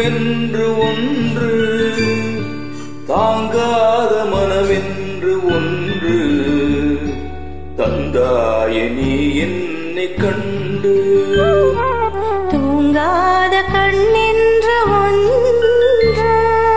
என்று ஒன்று தாங்காத மனமென்று ஒன்று தந்தாய நீ என்னை கண்டு தூங்காத கண்ணென்று ஒன்று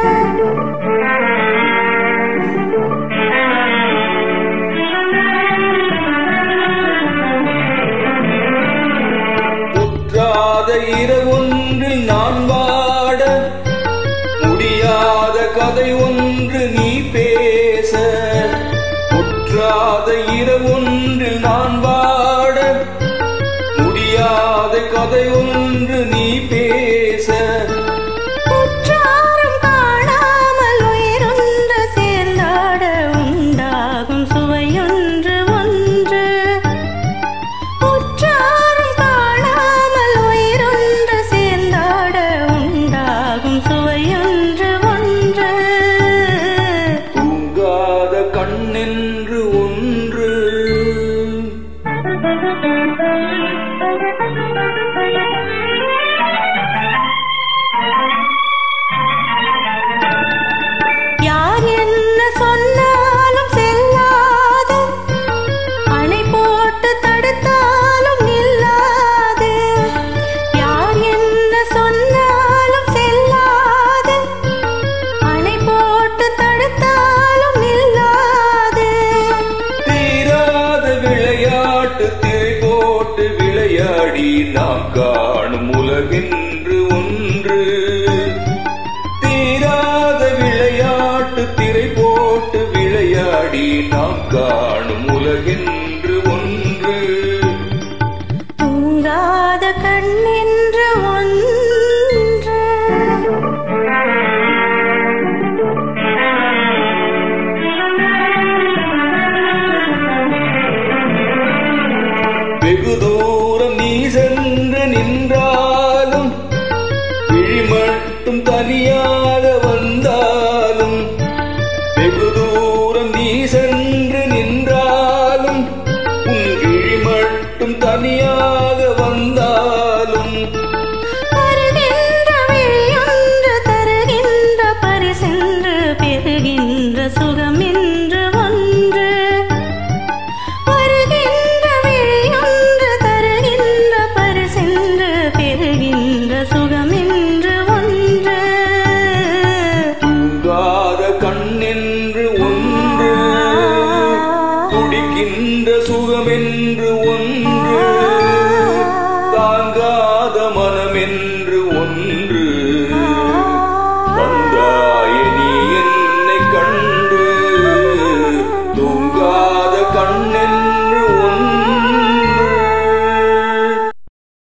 முற்றாத இரவொன்றில் நான் வாட முடியாத கதை ஒன்று நீ பேச முற்றாத இரவொன்றில் நான் வாட முடியாத கதை ஒன்று நீ பேச உற்றாரும் காணாமல் உயிரொன்று சேர்ந்தாட உண்டாகும் சுவையொன்று ஒன்று உற்றாரும் காணாமல் உயிரொன்று சேர்ந்தாட உண்டாகும் சுவையொன்று ஒன்று தூங்காத கண்ணென்று ஒன்று யார் என்ன சொன்னாலும் செல்லாது அணை போட்டு தடுத்தாலும் நில்லாது யார் என்ன சொன்னாலும் செல்லாது அணை போட்டு தடுத்தாலும் நில்லாது தீராத விளையாட்டு திரை போட்டு விளையாடி நாம் காணும் உலகென்று ஒன்று தீராத விளையாட்டு திரை போட்டு விளையாடி நாம் காணும் உலகென்று ஒன்று தூங்காத கண்ணென்று ஒன்று வெகு